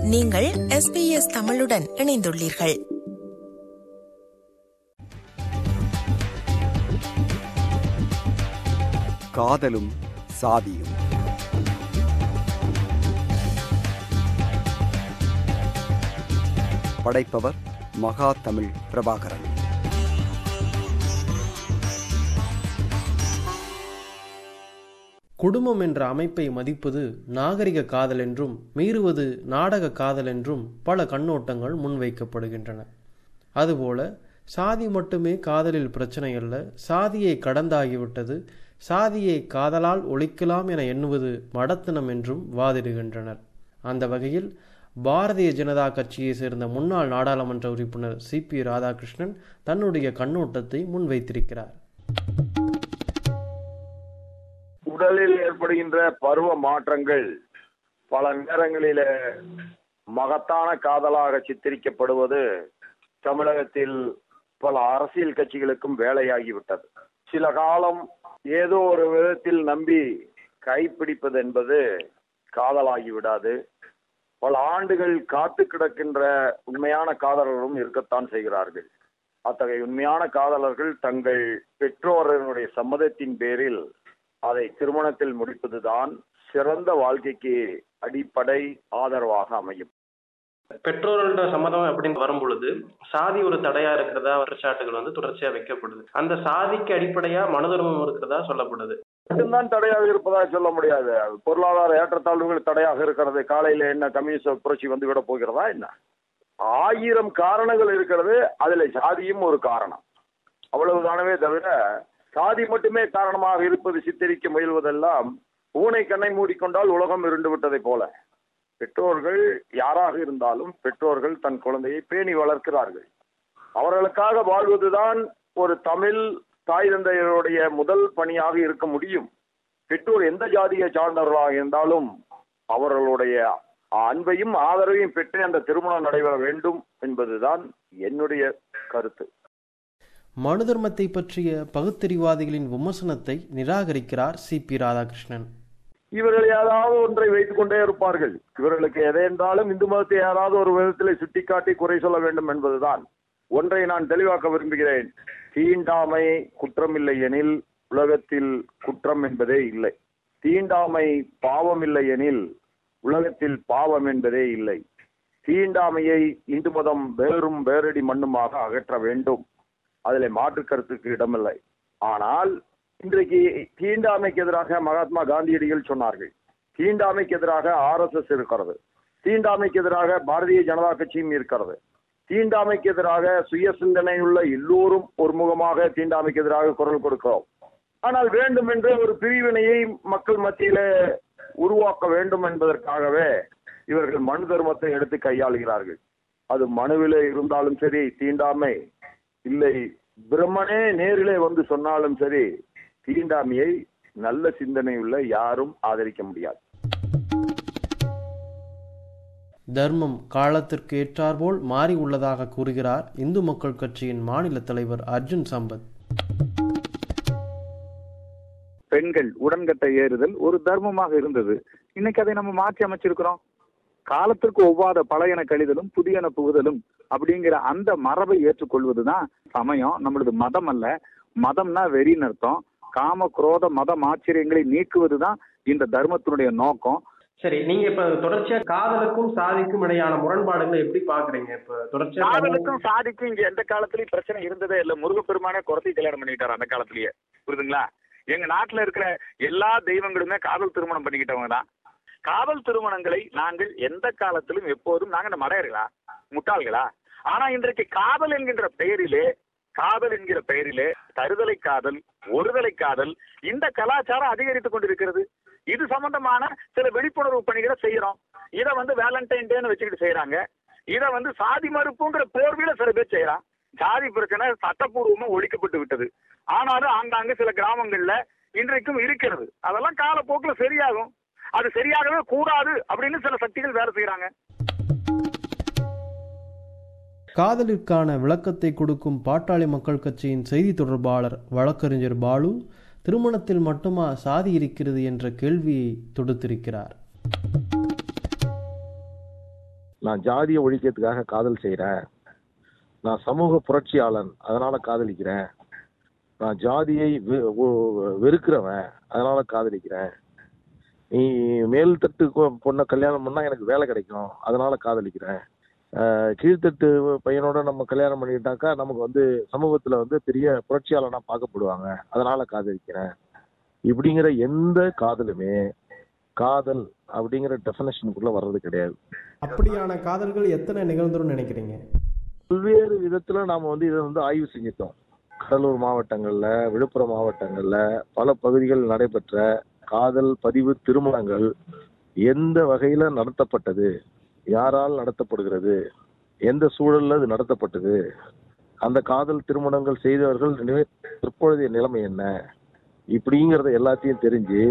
நீங்கள் எஸ்பிஎஸ் தமிழுடன் இணைந்துள்ளீர்கள் காதலும் சாதியும் படைப்பவர் மகா தமிழ் பிரபாகரன் குடும்பம் என்ற அமைப்பை மதிப்பது நாகரிக காதல் என்றும் மீறுவது நாடக காதல் என்றும் பல கண்ணோட்டங்கள் முன்வைக்கப்படுகின்றன அதுபோல சாதி மட்டுமே காதலில் பிரச்சனை அல்ல சாதியை கடந்தாகிவிட்டது சாதியை காதலால் ஒழிக்கலாம் என எண்ணுவது மடத்தனம் என்றும் வாதிடுகின்றனர் அந்த வகையில் பாரதிய ஜனதா கட்சியை சேர்ந்த முன்னாள் நாடாளுமன்ற உறுப்பினர் சி பி ராதாகிருஷ்ணன் தன்னுடைய கண்ணோட்டத்தை முன்வைத்திருக்கிறார் உடலில் ஏற்படுகின்ற பருவ மாற்றங்கள் பல நேரங்களில மகத்தான காதலாக சித்தரிக்கப்படுவது தமிழகத்தில் பல அரசியல் கட்சிகளுக்கும் வேலையாகிவிட்டது சில காலம் ஏதோ ஒரு விதத்தில் நம்பி கைப்பிடிப்பது என்பது காதலாகி விடாது பல ஆண்டுகள் காத்து கிடக்கின்ற உண்மையான காதலர்களும் இருக்கத்தான் செய்கிறார்கள் அத்தகைய உண்மையான காதலர்கள் தங்கள் பெற்றோர்களுடைய சம்மதத்தின் பேரில் அதை திருமணத்தில் முடிப்பதுதான் சிறந்த வாழ்க்கைக்கு அடிப்படை ஆதரவாக அமையும் பெற்றோர்களோட சம்மதம் அப்படின்னு வரும் பொழுது சாதி ஒரு தடையா இருக்கிறதா குற்றச்சாட்டுகள் வந்து தொடர்ச்சியா வைக்கப்படுது அந்த சாதிக்கு அடிப்படையா மனதர்மம் இருக்கிறதா சொல்லப்படுது மட்டும்தான் தடையாக இருப்பதா சொல்ல முடியாது பொருளாதார ஏற்றத்தாழ்வுகள் தடையாக இருக்கிறது காலையில என்ன கம்யூனிஸ்ட் புரட்சி வந்து விட போகிறதா என்ன ஆயிரம் காரணங்கள் இருக்கிறது அதுல சாதியும் ஒரு காரணம் அவ்வளவுதானவே தவிர சாதி மட்டுமே காரணமாக இருப்பது சித்தரிக்க முயல்வதெல்லாம் பூனை கண்ணை மூடிக்கொண்டால் உலகம் இருண்டு விட்டதை போல பெற்றோர்கள் யாராக இருந்தாலும் பெற்றோர்கள் தன் குழந்தையை பேணி வளர்க்கிறார்கள் அவர்களுக்காக வாழ்வதுதான் ஒரு தமிழ் தாய் தந்தையருடைய முதல் பணியாக இருக்க முடியும் பெற்றோர் எந்த ஜாதியை சார்ந்தவர்களாக இருந்தாலும் அவர்களுடைய அன்பையும் ஆதரவையும் பெற்று அந்த திருமணம் நடைபெற வேண்டும் என்பதுதான் என்னுடைய கருத்து மனு தர்மத்தை பற்றிய பகுத்தறிவாதிகளின் விமர்சனத்தை நிராகரிக்கிறார் சி பி ராதாகிருஷ்ணன் இவர்கள் ஏதாவது ஒன்றை வைத்துக் கொண்டே இருப்பார்கள் இவர்களுக்கு எதை என்றாலும் இந்து மதத்தை யாராவது ஒரு விதத்தில் சுட்டிக்காட்டி குறை சொல்ல வேண்டும் என்பதுதான் ஒன்றை நான் தெளிவாக்க விரும்புகிறேன் தீண்டாமை குற்றமில்லை எனில் உலகத்தில் குற்றம் என்பதே இல்லை தீண்டாமை பாவம் இல்லை எனில் உலகத்தில் பாவம் என்பதே இல்லை தீண்டாமையை இந்து மதம் வேறும் வேரடி மண்ணுமாக அகற்ற வேண்டும் அதில் மாற்று கருத்துக்கு இடமில்லை ஆனால் இன்றைக்கு தீண்டாமைக்கு எதிராக மகாத்மா காந்தியடிகள் சொன்னார்கள் தீண்டாமைக்கு எதிராக ஆர் எஸ் எஸ் இருக்கிறது தீண்டாமைக்கு எதிராக பாரதிய ஜனதா கட்சியும் இருக்கிறது தீண்டாமைக்கு எதிராக சுய சிந்தனையுள்ள எல்லோரும் ஒருமுகமாக தீண்டாமைக்கு எதிராக குரல் கொடுக்கிறோம் ஆனால் வேண்டும் என்ற ஒரு பிரிவினையை மக்கள் மத்தியில உருவாக்க வேண்டும் என்பதற்காகவே இவர்கள் மனு தர்மத்தை எடுத்து கையாளுகிறார்கள் அது மனுவிலே இருந்தாலும் சரி தீண்டாமை இல்லை பிரம்மனே நேரிலே வந்து சொன்னாலும் சரி தீண்டாமையை நல்ல சிந்தனையுள்ள யாரும் ஆதரிக்க முடியாது தர்மம் காலத்திற்கு ஏற்றாற்போல் மாறி உள்ளதாக கூறுகிறார் இந்து மக்கள் கட்சியின் மாநில தலைவர் அர்ஜுன் சம்பத் பெண்கள் உடன்கட்டை ஏறுதல் ஒரு தர்மமாக இருந்தது இன்னைக்கு அதை நம்ம மாற்றி அமைச்சிருக்கிறோம் காலத்திற்கு ஒவ்வாத பழையன கழிதலும் புதியன புகுதலும் அப்படிங்கிற அந்த மரபை ஏற்றுக்கொள்வதுதான் சமயம் நம்மளது மதம் அல்ல மதம்னா வெறின்னு அர்த்தம் காம குரோத மதம் ஆச்சரியங்களை நீக்குவதுதான் இந்த தர்மத்தினுடைய நோக்கம் சரி நீங்க இப்ப தொடர்ச்சியா காதலுக்கும் சாதிக்கும் இடையான முரண்பாடுகளை எப்படி பாக்குறீங்க இப்ப தொடர்ச்சியா காதலுக்கும் சாதிக்கும் இங்க எந்த காலத்திலயும் பிரச்சனை இருந்ததே இல்ல முருகப்பெருமானே குறத்தி கல்யாணம் பண்ணிக்கிட்டாரு அந்த காலத்திலேயே புரியுதுங்களா எங்க நாட்டுல இருக்கிற எல்லா தெய்வங்களுமே காதல் திருமணம் பண்ணிக்கிட்டவங்க தான் காதல் திருமணங்களை நாங்கள் எந்த காலத்திலும் எப்போதும் நாங்க நம்ம மடையர்களா முட்டாள்களா ஆனா இன்றைக்கு காதல் என்கின்ற பெயரிலே காதல் என்கிற பெயரிலே தருதலை காதல் ஒருதலை காதல் இந்த கலாச்சாரம் அதிகரித்துக் கொண்டிருக்கிறது இது சம்பந்தமான சில விழிப்புணர்வு பணிகளை செய்யறோம் இத வந்து வேலண்டைன் டேன்னு வச்சுக்கிட்டு செய்யறாங்க இத வந்து சாதி மறுப்புங்கிற போர்வில சில பேர் செய்யறான் சாதி பிரச்சனை சட்டப்பூர்வமா ஒழிக்கப்பட்டு விட்டது ஆனாலும் ஆங்காங்க சில கிராமங்கள்ல இன்றைக்கும் இருக்கிறது அதெல்லாம் காலப்போக்கில் சரியாகும் அது சரியாகவே கூடாது அப்படின்னு சில சக்திகள் வேலை செய்யறாங்க காதலிற்கான விளக்கத்தை கொடுக்கும் பாட்டாளி மக்கள் கட்சியின் செய்தி தொடர்பாளர் வழக்கறிஞர் பாலு திருமணத்தில் மட்டுமா சாதி இருக்கிறது என்ற கேள்வியை தொடுத்திருக்கிறார் நான் ஜாதியை ஒழிக்கிறதுக்காக காதல் செய்றேன் நான் சமூக புரட்சியாளன் அதனால காதலிக்கிறேன் நான் ஜாதியை வெ- ஒ- வெறுக்கிறவன் அதனால காதலிக்கிறேன் நீ மேல்தட்டு கொ- பொண்ணை கல்யாணம் பண்ணா எனக்கு வேலை கிடைக்கும் அதனால காதலிக்கிறேன் ஆஹ் கீழ்த்தட்டு பையனோட நம்ம கல்யாணம் பண்ணிக்கிட்டாக்கா நமக்கு வந்து சமூகத்துல வந்து பெரிய புரட்சியாளனா பார்க்கப்படுவாங்க அதனால காதலிக்கிறேன் இப்படிங்கிற எந்த காதலுமே காதல் அப்படிங்கிற டெஃபினேஷனுக்குள்ள வர்றது கிடையாது அப்படியான காதல்கள் எத்தனை நிகழ்ந்துரும் நினைக்கிறீங்க பல்வேறு விதத்துல நாம வந்து இதை வந்து ஆய்வு செஞ்சிட்டோம் கடலூர் மாவட்டங்கள்ல விழுப்புரம் மாவட்டங்கள்ல பல பகுதிகள் நடைபெற்ற காதல் பதிவு திருமணங்கள் எந்த வகையில நடத்தப்பட்டது யாரால் நடத்தப்படுகிறது எந்த சூழல்ல அது நடத்தப்பட்டது அந்த காதல் திருமணங்கள் செய்தவர்கள் நினை- தற்பொழுதைய நிலைமை என்ன இப்படிங்கிறத எல்லாத்தையும் தெரிஞ்சு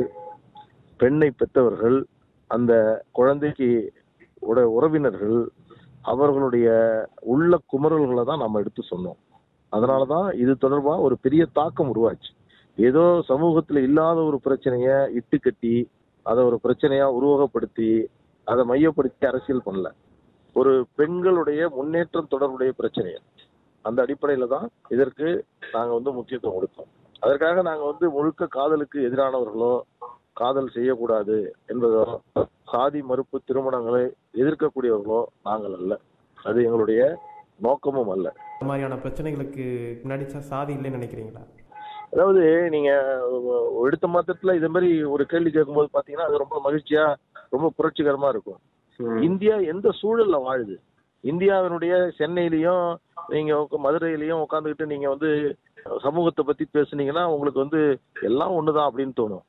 பெண்ணை பெற்றவர்கள் அந்த குழந்தைக்கு உட உறவினர்கள் அவர்களுடைய உள்ள குமரல்களை தான் நம்ம எடுத்து சொன்னோம் அதனாலதான் இது தொடர்பா ஒரு பெரிய தாக்கம் உருவாச்சு ஏதோ சமூகத்துல இல்லாத ஒரு பிரச்சனைய இட்டு கட்டி அதை ஒரு பிரச்சனையா உருவகப்படுத்தி அதை மையப்படுத்தி அரசியல் பண்ணல ஒரு பெண்களுடைய முன்னேற்றம் தொடர்புடைய பிரச்சனை அந்த அடிப்படையில தான் இதற்கு நாங்க வந்து முக்கியத்துவம் கொடுத்தோம் அதற்காக நாங்க வந்து முழுக்க காதலுக்கு எதிரானவர்களோ காதல் செய்யக்கூடாது என்பதோ சாதி மறுப்பு திருமணங்களை எதிர்க்கக்கூடியவர்களோ நாங்கள் அல்ல அது எங்களுடைய நோக்கமும் அல்ல இந்த மாதிரியான பிரச்சனைகளுக்கு முன்னாடி சா- சாதி இல்லைன்னு நினைக்கிறீங்களா அதாவது நீங்க ஒ- எடுத்த மாத்திரத்துல இதே மாதிரி ஒரு கேள்வி கேட்கும்போது பாத்தீங்கன்னா அது ரொம்ப மகிழ்ச்சியா ரொம்ப புரட்சிகரமா இருக்கும் இந்தியா எந்த சூழல்ல வாழுது இந்தியாவினுடைய சென்னையிலயும் நீங்க உக்க- மதுரையிலயும் உட்காந்துக்கிட்டு நீங்க வந்து சமூகத்தை பத்தி பேசுனீங்கன்னா உங்களுக்கு வந்து எல்லாம் ஒண்ணுதான் அப்படின்னு தோணும்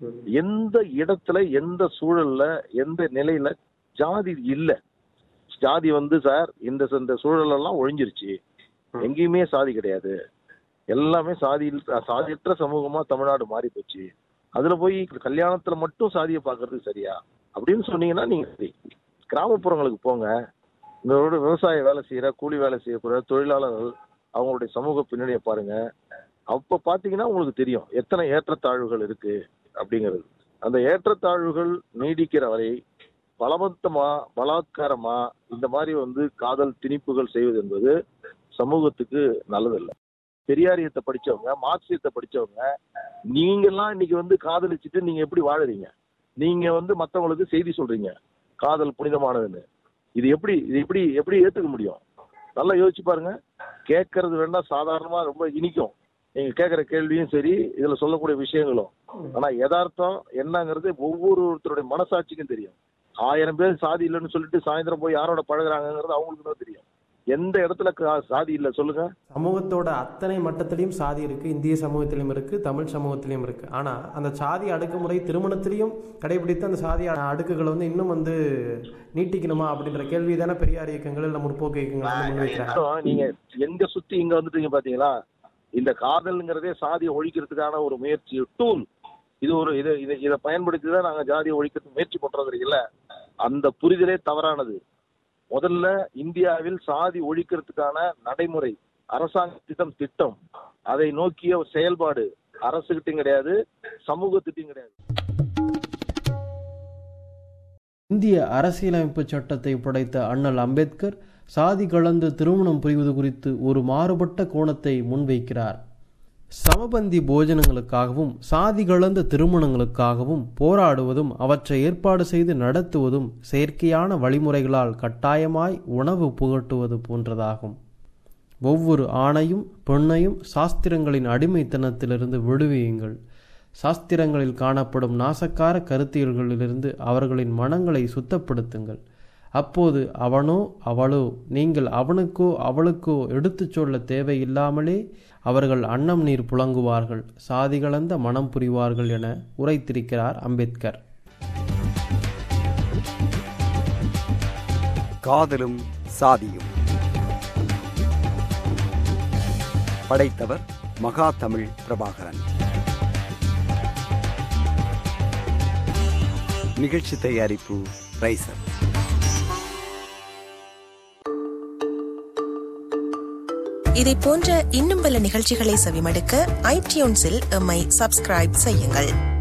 எந்த இடத்துல எந்த சூழல்ல எந்த நிலையில ஜாதி இல்ல ஜாதி வந்து சார் இந்த இந்த சூழல் எல்லாம் ஒழிஞ்சிருச்சு எங்கேயுமே சாதி கிடையாது எல்லாமே சாதி சாதியற்ற சமூகமா தமிழ்நாடு மாறி போச்சு அதுல போய் கல்யாணத்துல மட்டும் சாதியை பாக்குறது சரியா அப்படின்னு சொன்னீங்கன்னா நீங்க சரி கிராமப்புறங்களுக்கு போங்க இந்த ஒரு விவசாய வேலை செய்யற கூலி வேலை செய்யக்கூடிய தொழிலாளர்கள் அவங்களுடைய சமூக பின்னணியை பாருங்க அப்ப பாத்தீங்கன்னா உங்களுக்கு தெரியும் எத்தனை ஏற்றத்தாழ்வுகள் இருக்கு அப்படிங்கிறது அந்த ஏற்றத்தாழ்வுகள் நீடிக்கிற வரை பலவந்தமா பலாத்காரமா இந்த மாதிரி வந்து காதல் திணிப்புகள் செய்வது என்பது சமூகத்துக்கு நல்லதில்லை பெரியாரியத்தை படிச்சவங்க மார்க்சியத்தை படிச்சவங்க நீங்கெல்லாம் இன்னைக்கு வந்து காதலிச்சுட்டு நீங்க எப்படி வாழுறீங்க நீங்க வந்து மத்தவங்களுக்கு செய்தி சொல்றீங்க காதல் புனிதமானதுன்னு இது எப்படி இது எப்படி எப்படி ஏத்துக்க முடியும் நல்லா யோசிச்சு பாருங்க கேட்கறது வேணா சாதாரணமா ரொம்ப இனிக்கும் நீங்க கேட்கிற கேள்வியும் சரி இதுல சொல்லக்கூடிய விஷயங்களும் ஆனா யதார்த்தம் என்னங்கிறது ஒவ்வொருத்தருடைய மனசாட்சிக்கும் தெரியும் ஆயிரம் பேர் சாதி இல்லைன்னு சொல்லிட்டு சாயந்தரம் போய் யாரோட பழகுறாங்கங்கிறது அவங்களுக்கு தான் தெரியும் எந்த இடத்துல கா- சாதி இல்லை சொல்லுங்க சமூகத்தோட அத்தனை மட்டத்திலையும் சாதி இருக்கு இந்திய சமூகத்திலையும் இருக்கு தமிழ் சமூகத்திலையும் இருக்கு ஆனா அந்த சாதி அடுக்குமுறை திருமணத்திலையும் கடைபிடித்து அந்த சாதி அ- அடுக்குகளை வந்து இன்னும் வந்து நீட்டிக்கணுமா அப்படின்ற கேள்வி தானே பெரியார் இயக்கங்கள் இல்ல முற்போக்கு இயக்கங்கள் வந்து முன்வைக்கிறாங்க அப்புறம் நீங்க எங்க சுத்தி இங்க வந்துட்டீங்க பாத்தீங்களா இந்த காதல்ங்கிறதே சாதியை ஒழிக்கிறதுக்கான ஒரு முயற்சி டூல் இது ஒரு இதை இதை இதை பயன்படுத்தி தான் நாங்க ஜாதியை ஒழிக்கிறதுக்கு முயற்சி பண்றது இல்ல அந்த புரிதலே தவறானது முதல்ல இந்தியாவில் சாதி ஒழிக்கிறதுக்கான நடைமுறை அரசாங்கத்திடம் திட்டம் அதை நோக்கிய செயல்பாடு அரசுகிட்டையும் கிடையாது சமூகத்திட்டையும் கிடையாது இந்திய அரசியலமைப்பு சட்டத்தை படைத்த அண்ணல் அம்பேத்கர் சாதி கலந்து திருமணம் புரிவது குறித்து ஒரு மாறுபட்ட கோணத்தை முன்வைக்கிறார் சமபந்தி போஜனங்களுக்காகவும் சாதி கலந்த திருமணங்களுக்காகவும் போராடுவதும் அவற்றை ஏற்பாடு செய்து நடத்துவதும் செயற்கையான வழிமுறைகளால் கட்டாயமாய் உணவு புகட்டுவது போன்றதாகும் ஒவ்வொரு ஆணையும் பெண்ணையும் சாஸ்திரங்களின் அடிமைத்தனத்திலிருந்து விடுவியுங்கள் சாஸ்திரங்களில் காணப்படும் நாசக்கார கருத்தியல்களிலிருந்து அவர்களின் மனங்களை சுத்தப்படுத்துங்கள் அப்போது அவனோ அவளோ நீங்கள் அவனுக்கோ அவளுக்கோ எடுத்துச் சொல்ல தேவையில்லாமலே அவர்கள் அன்னம் நீர் புழங்குவார்கள் சாதி கலந்த மனம் புரிவார்கள் என உரைத்திருக்கிறார் அம்பேத்கர் காதலும் சாதியும் படைத்தவர் மகா தமிழ் பிரபாகரன் நிகழ்ச்சி தயாரிப்பு ரைசர் இதை போன்ற இன்னும் பல நிகழ்ச்சிகளை செவிமடுக்க ஐடியூன்ஸில் எம்மை சப்ஸ்கிரைப் செய்யுங்கள்